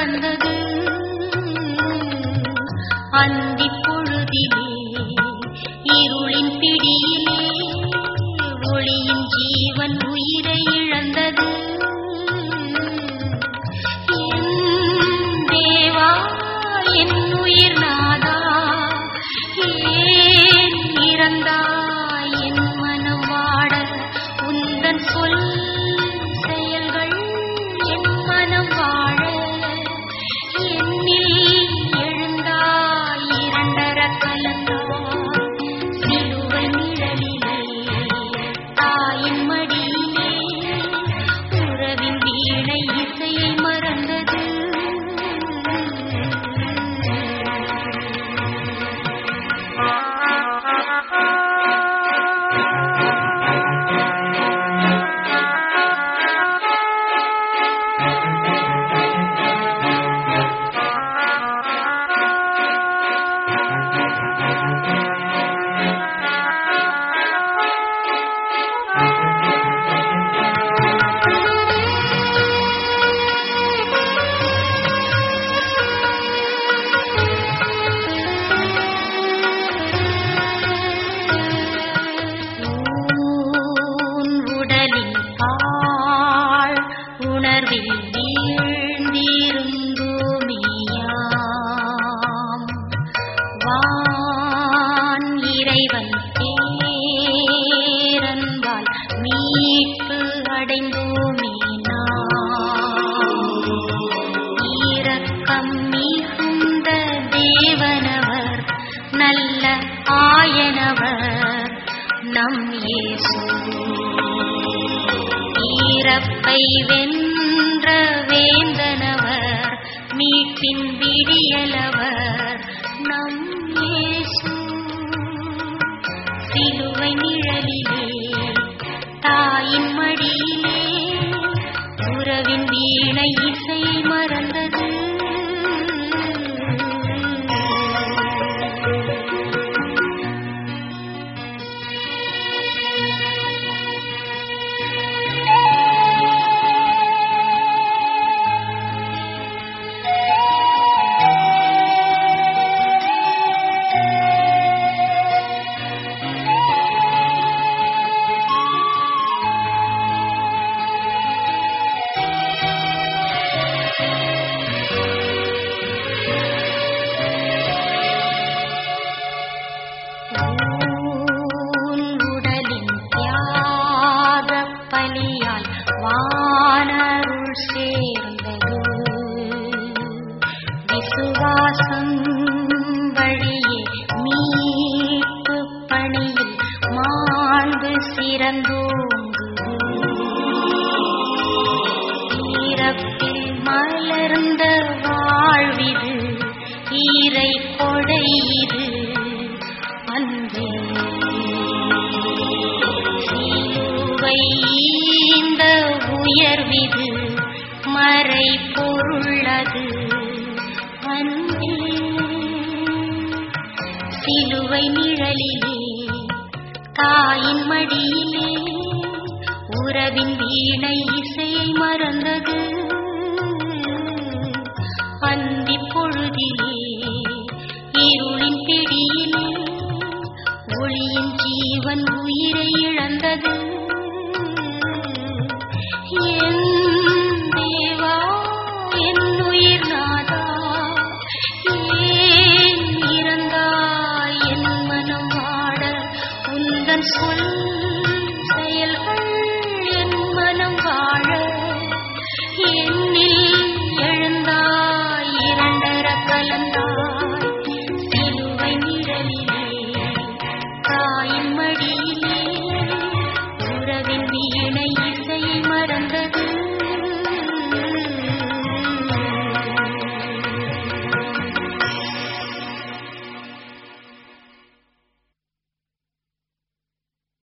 மறந்தது அந்திப் பொழுதிலே இருளின் பிடியிலே ஒளியின் ஜீவன் உயிரை இழந்தது என் தேவா என் உயிர் நாதா ஏன் இறந்தாய் என் மனம் வாட உந்தன் சொல் செயல்கள் என் மனம் வாழ என்னில் எழுந்தாய் இரண்டர கலந்தாய் சிலுவை நிழலிலே தாயின் மடியிலே உறவின் வீணை இசையை மறந்தது ஊன் உடலின் பாழ் உணர்வில் வீழ்ந்திருந்தோமியாம் வான் இறைவன் பேரன்பால் மீட்பு அடைந்தோமே நாம் இரக்கம் மிகுந்த தேவனவர் நல்ல ஆயனவர் நம் இயேசு ஈரப்பை வென்ற வேந்தனவர் மீட்பின் விடியலவர் நம் இயேசு சிலுவை நிழலிலே தாயின் மடியிலே உறவின் வீணை இசை மறந்தது ஊன் உடலின் தியாகப் பலியால் வானருள் சேர்ந்தது விசுவாசம் வழியே மீட்பு பணியில் மாண்பு சிறந்தோங்குது ஈரப்பில் மலர்ந்த வாழ்விது ஈரை கொடை இது அன்பே சிலுவை இந்த உயர்விது மறை பொருளது அன்பே சிலுவை நிழலிலே தாயின் மடியிலே உறவின் வீணை இசையை மறந்தது அந்தி பொழுதிலே இருளின் பிடியிலே ஒளியின் ஜீவன் உயிரை இழந்தது